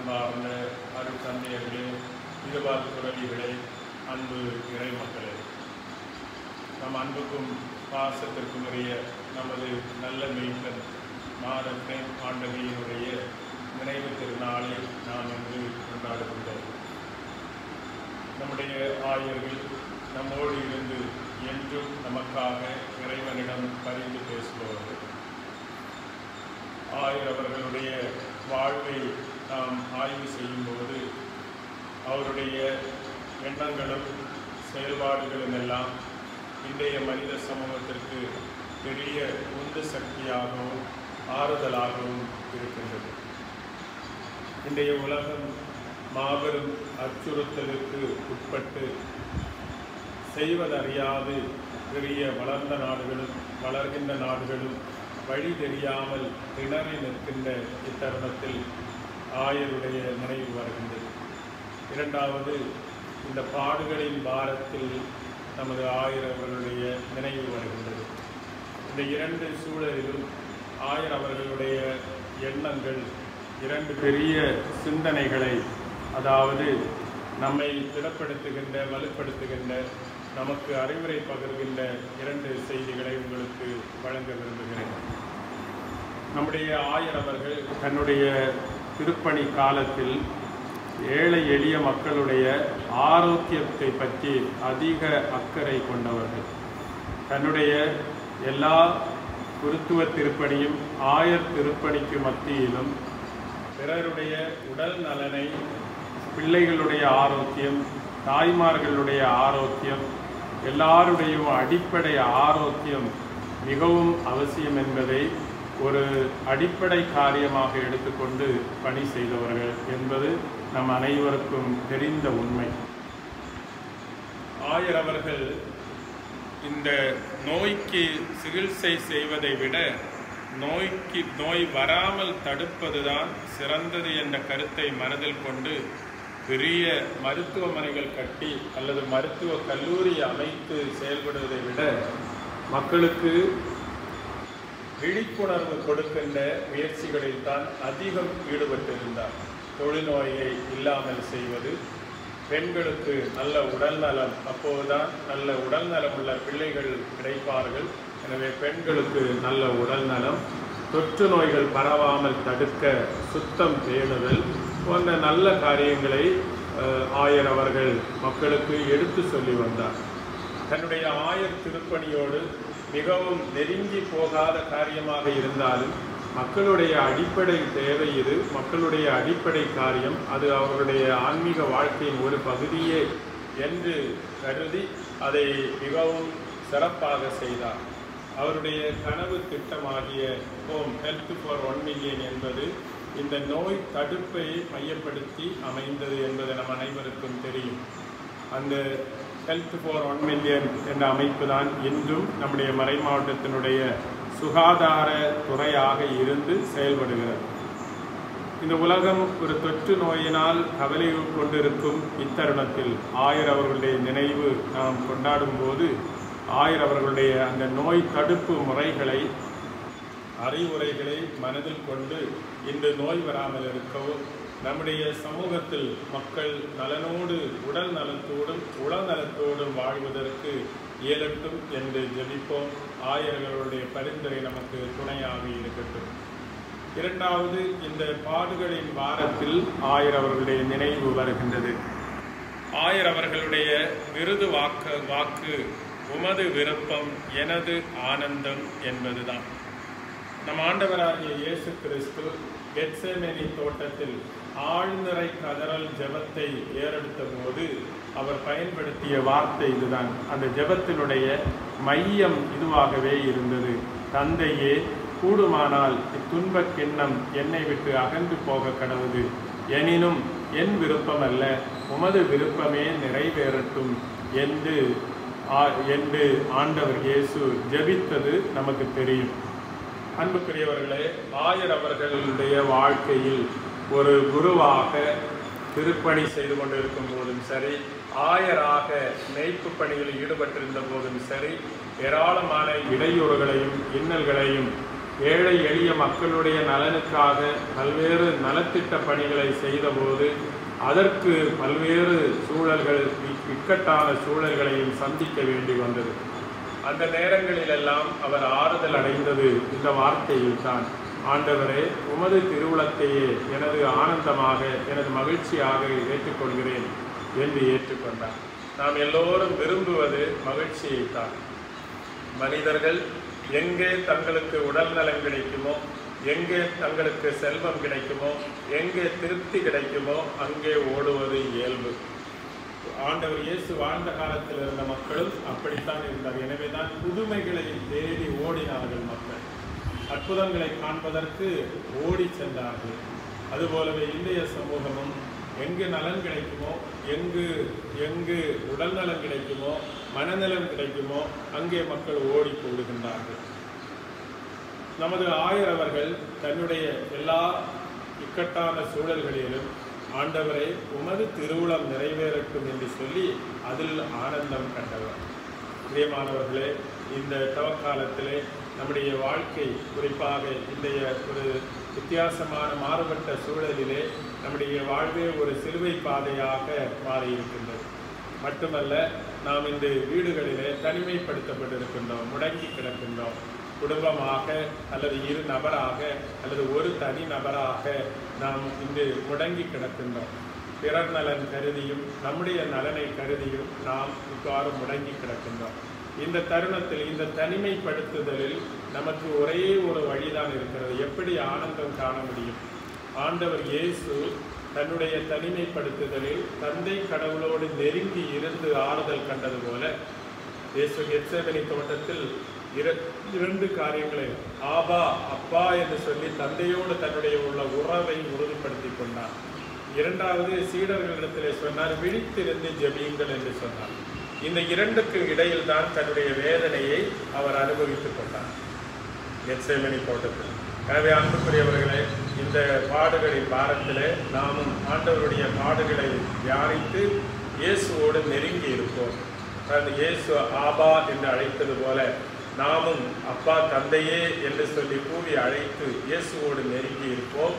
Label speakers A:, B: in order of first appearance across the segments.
A: அன்பார்ந்த அருள் தந்தையர்களே இதுபால் துறவிகளே அன்பு இறை மக்களே நம் அன்புக்கும் பாசத்திற்கும் உரிய நமது நல்ல மெய்ப்பன் மாதத்தை ஆண்டகையினுடைய நினைவு திருநாளை நாம் இன்று கொண்டாடுகின்றோம் நம்முடைய ஆயர்கள் நம்மோடு இருந்து என்றும் நமக்காக இறைவனிடம் பரிந்து பேசுபவர்கள் ஆயர் அவர்களுடைய வாழ்வை நாம் ஆய்வு செய்யும்போது அவருடைய எண்ணங்களும் செயல்பாடுகளும் எல்லாம் இன்றைய மனித சமூகத்திற்கு பெரிய உந்து சக்தியாகவும் ஆறுதலாகவும் இருக்கின்றது இன்றைய உலகம் மாபெரும் அச்சுறுத்தலுக்கு உட்பட்டு செய்வதறியாது பெரிய வளர்ந்த நாடுகளும் வளர்கின்ற நாடுகளும் வழி தெரியாமல் திணறி நிற்கின்ற இத்தருணத்தில் ஆயருடைய நினைவு வருகின்றது இரண்டாவது இந்த பாடுகளின் பாரத்தில் நமது ஆயர் அவர்களுடைய நினைவு வருகின்றது இந்த இரண்டு சூழலிலும் ஆயர் அவர்களுடைய எண்ணங்கள் இரண்டு பெரிய சிந்தனைகளை அதாவது நம்மை திடப்படுத்துகின்ற வலுப்படுத்துகின்ற நமக்கு அறிவுரை பகிர்கின்ற இரண்டு செய்திகளை உங்களுக்கு வழங்க விரும்புகிறேன் நம்முடைய ஆயர் அவர்கள் தன்னுடைய திருப்பணி காலத்தில் ஏழை எளிய மக்களுடைய ஆரோக்கியத்தை பற்றி அதிக அக்கறை கொண்டவர்கள் தன்னுடைய எல்லா குருத்துவ திருப்பணியும் ஆயர் திருப்பணிக்கு மத்தியிலும் பிறருடைய உடல் நலனை பிள்ளைகளுடைய ஆரோக்கியம் தாய்மார்களுடைய ஆரோக்கியம் எல்லாருடைய அடிப்படை ஆரோக்கியம் மிகவும் அவசியம் என்பதை ஒரு அடிப்படை காரியமாக எடுத்துக்கொண்டு பணி செய்தவர்கள் என்பது நம் அனைவருக்கும் தெரிந்த உண்மை ஆயர் அவர்கள் இந்த நோய்க்கு சிகிச்சை செய்வதை விட நோய்க்கு நோய் வராமல் தடுப்பதுதான் சிறந்தது என்ற கருத்தை மனதில் கொண்டு பெரிய மருத்துவமனைகள் கட்டி அல்லது மருத்துவ கல்லூரி அமைத்து செயல்படுவதை விட மக்களுக்கு விழிப்புணர்வு கொடுக்கின்ற முயற்சிகளில் தான் அதிகம் ஈடுபட்டிருந்தார் தொழுநோயை இல்லாமல் செய்வது பெண்களுக்கு நல்ல உடல் நலம் அப்போதுதான் நல்ல உடல் நலம் உள்ள பிள்ளைகள் கிடைப்பார்கள் எனவே பெண்களுக்கு நல்ல உடல் நலம் தொற்று நோய்கள் பரவாமல் தடுக்க சுத்தம் பேணுதல் போன்ற நல்ல காரியங்களை அஹ், ஆயர் அவர்கள் மக்களுக்கு எடுத்து சொல்லி வந்தார் தன்னுடைய ஆயர் திருப்பணியோடு மிகவும் நெருங்கி போகாத காரியமாக இருந்தாலும் மக்களுடைய அடிப்படை தேவை இது மக்களுடைய அடிப்படை காரியம் அது அவர்களுடைய ஆன்மீக வாழ்க்கையின் ஒரு பகுதியே என்று கருதி அதை மிகவும் சிறப்பாக செய்தார் அவருடைய கனவு திட்டமாகிய home health for one million என்பது இந்த நோய் தடுப்பை மையப்படுத்தி அமைந்தது என்பது நம் அனைவருக்கும் தெரியும் அந்த ஹெல்த் ஃபார் ஒன் மில்லியன் என்ற அமைப்பு தான் இன்றும் நம்முடைய மறை மாவட்டத்தினுடைய சுகாதார துறையாக இருந்து செயல்படுகிறது இந்த உலகம் ஒரு தொற்று நோயினால் கவலை கொண்டிருக்கும் இத்தருணத்தில் ஆயர் அவர்களுடைய நினைவு நாம் கொண்டாடும் போது ஆயர் அவர்களுடைய அந்த நோய் தடுப்பு முறைகளை அறிவுரைகளை மனதில் கொண்டு இந்த நோய் வராமல் இருக்கவும் நம்முடைய சமூகத்தில் மக்கள் நலனோடு உடல் நலத்தோடும் உள நலத்தோடும் வாழ்வதற்கு இயலட்டும் என்று ஜெபிப்போம் ஆயர்களுடைய பரிந்துரை நமக்கு துணையாக இருக்கட்டும் இரண்டாவது இந்த பாடுகளின் வாரத்தில் ஆயர் அவர்களுடைய நினைவு வருகின்றது ஆயர் அவர்களுடைய விருது வாக்கு வாக்கு உமது விருப்பம் எனது ஆனந்தம் என்பதுதான் நம் ஆண்டவராகிய இயேசு கிறிஸ்து கெட்சேமேனி தோட்டத்தில் ஆழ்நிறை கதறல் ஜெபத்தை ஏறெடுத்த போது அவர் பயன்படுத்திய வார்த்தை இதுதான் அந்த ஜெபத்தினுடைய மையம் இதுவாகவே இருந்தது தந்தையே கூடுமானால் இத்துன்பக் கிண்ணம் என்னை விட்டு அகன்று போக கடவுது எனினும் என் விருப்பம் அல்ல உமது விருப்பமே நிறைவேறட்டும் என்று ஆ- என்று ஆண்டவர் இயேசு ஜெபித்தது நமக்கு தெரியும் அன்புக்குரியவர்களே ஆயர் அவர்களுடைய வாழ்க்கையில் ஒரு குருவாக திருப்பணி செய்து கொண்டிருக்கும் போதும் சரி ஆயராக மேய்ப்பு பணிகளில் ஈடுபட்டிருந்த போதும் சரி ஏராளமான இடையூறுகளையும் இன்னல்களையும் ஏழை எளிய மக்களுடைய நலனுக்காக பல்வேறு நலத்திட்ட பணிகளை செய்தபோது அதற்கு பல்வேறு சூழல்கள் இக்- இக்கட்டான சூழல்களையும் சந்திக்க வேண்டி வந்தது அந்த நேரங்களிலெல்லாம் அவர் ஆறுதல் அடைந்தது இந்த வார்த்தையில் தான் ஆண்டவரே உமது திருவுளத்தையே எனது ஆனந்தமாக எனது மகிழ்ச்சியாக ஏற்றுக்கொள்கிறேன் என்று ஏற்றுக்கொண்டார் நாம் எல்லோரும் விரும்புவது மகிழ்ச்சியைத்தான் மனிதர்கள் எங்கே தங்களுக்கு உடல் நலம் கிடைக்குமோ எங்கே தங்களுக்கு செல்வம் கிடைக்குமோ எங்கே திருப்தி கிடைக்குமோ அங்கே ஓடுவது இயல்பு ஆண்டவர் இயேசு வாழ்ந்த காலத்தில் இருந்த மக்களும் அப்படித்தான் இருந்தார் எனவேதான் புதுமைகளை தேடி ஓடினார்கள் மக்கள் அற்புதங்களை காண்பதற்கு ஓடி சென்றார்கள் அதுபோலவே இந்திய சமூகமும் எங்கு நலன் கிடைக்குமோ எங்கு எங்கு உடல் நலம் கிடைக்குமோ மனநலம் கிடைக்குமோ அங்கே மக்கள் ஓடி கூடுகின்றார்கள் நமது ஆயர் அவர்கள் தன்னுடைய எல்லா இக்கட்டான சூழல்களிலும் ஆண்டவரை உமது திருவுளம் நிறைவேறட்டும் என்று சொல்லி அதில் ஆனந்தம் கண்டவர் பிரியமானவர்களே இந்த தவக்காலத்திலே நம்முடைய வாழ்க்கை குறிப்பாக இன்றைய ஒரு வித்தியாசமான மாறுபட்ட சூழலிலே நம்முடைய வாழ்வே ஒரு சிலுவை பாதையாக மாறியிருக்கின்றது மட்டுமல்ல நாம் இந்த வீடுகளிலே தனிமைப்படுத்தப்பட்டிருக்கின்றோம் முடங்கி கிடக்கின்றோம் குடும்பமாக அல்லது இரு நபராக அல்லது ஒரு தனி நபராக நாம் இன்று முடங்கி கிடக்கின்றோம் பிறர் நலன் கருதியும் நம்முடைய நலனை கருதியும் நாம் இவ்வாறு முடங்கி கிடக்கின்றோம் இந்த தருணத்தில் இந்த தனிமைப்படுத்துதலில் நமக்கு ஒரே ஒரு வழிதான் இருக்கிறது எப்படி ஆனந்தம் காண முடியும் ஆண்டவர் இயேசு தன்னுடைய தனிமைப்படுத்துதலில் தந்தை கடவுளோடு நெருங்கி இருந்து ஆறுதல் கண்டது போல இயேசு கெத்சேமனி தோட்டத்தில் இர- இரண்டு காரியங்களை ஆபா அப்பா என்று சொல்லி தந்தையோடு தன்னுடைய உள்ள உறவை உறுதிப்படுத்தி கொண்டார் இரண்டாவது சீடர்களிடத்திலே சொன்னார் விழித்திருந்து ஜெபியுங்கள் என்று சொன்னார் இந்த இரண்டுக்கு இடையில் தான் தன்னுடைய வேதனையை அவர் அனுபவித்துக் கொண்டார் கெத்சேமனி தோட்டத்தில் எனவே அன்புக்குரியவர்களே இந்த பாடுகளின் பாரத்திலே நாமும் ஆண்டவருடைய பாடுகளை தியானித்து இயேசுவோடு நெருங்கி இருப்போம் அந்த இயேசு ஆபா என்று அழைத்தது போல நாமும் அப்பா தந்தையே என்று சொல்லி கூவி அழைத்து இயேசுவோடு நெருங்கி இருப்போம்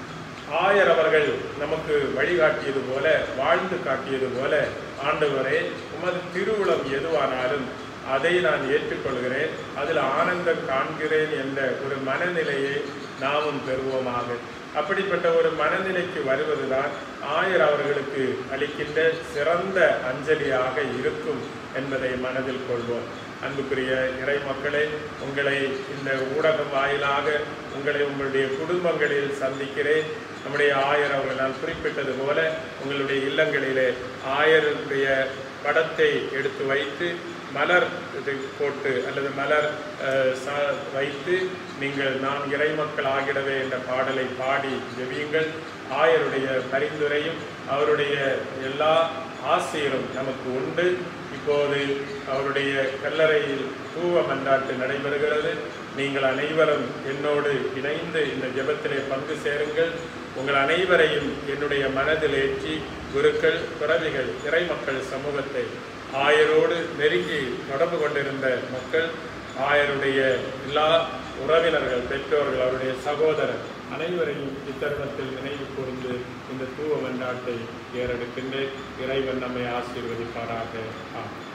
A: ஆயர் அவர்கள் நமக்கு வழிகாட்டியது போல வாழ்ந்து காட்டியது போல ஆண்டவரே உமது திருவுளம் எதுவானாலும் அதை நான் ஏற்றுக்கொள்கிறேன் அதில் ஆனந்தம் காண்கிறேன் என்ற ஒரு மனநிலையை நாமும் பெறுவோமாக அப்படிப்பட்ட ஒரு மனநிலைக்கு வருவதுதான் ஆயர் அவர்களுக்கு அளிக்கின்ற சிறந்த அஞ்சலியாக இருக்கும் என்பதை மனதில் கொள்வோம் அன்புக்குரிய இறை மக்களே உங்களை இந்த ஊடகம் வாயிலாக உங்களை உங்களுடைய குடும்பங்களில் சந்திக்கிறேன் நம்முடைய ஆயர் அவர்கள் நான் குறிப்பிட்டது போல உங்களுடைய இல்லங்களிலே ஆயருடைய படத்தை எடுத்து வைத்து மலர் இது போட்டு அல்லது மலர் அஹ், ச- வைத்து நீங்கள் நாம் இறைமக்கள் ஆகிடவே என்ற பாடலை பாடி ஜெபியுங்கள் ஆயருடைய பரிந்துரையும் அவருடைய எல்லா ஆசையும் நமக்கு உண்டு இப்போது அவருடைய கல்லறையில் தூவ மன்றாட்டு நடைபெறுகிறது நீங்கள் அனைவரும் என்னோடு இணைந்து இந்த ஜெபத்திலே பங்கு சேருங்கள் உங்கள் அனைவரையும் என்னுடைய மனதில் ஏற்றி குருக்கள் துறவிகள் இறைமக்கள் சமூகத்தை ஆயரோடு நெருங்கி தொடர்பு கொண்டிருந்த மக்கள் ஆயருடைய எல்லா உறவினர்கள் பெற்றோர்கள் அவருடைய சகோதரர் அனைவரையும் இத்தருணத்தில் நினைவு கூர்ந்து இந்த தூவ மன்றாட்டை ஏறெடுக்கின்றேன் இறைவன் நம்மை ஆசீர்வதிப்பாராக ஆம்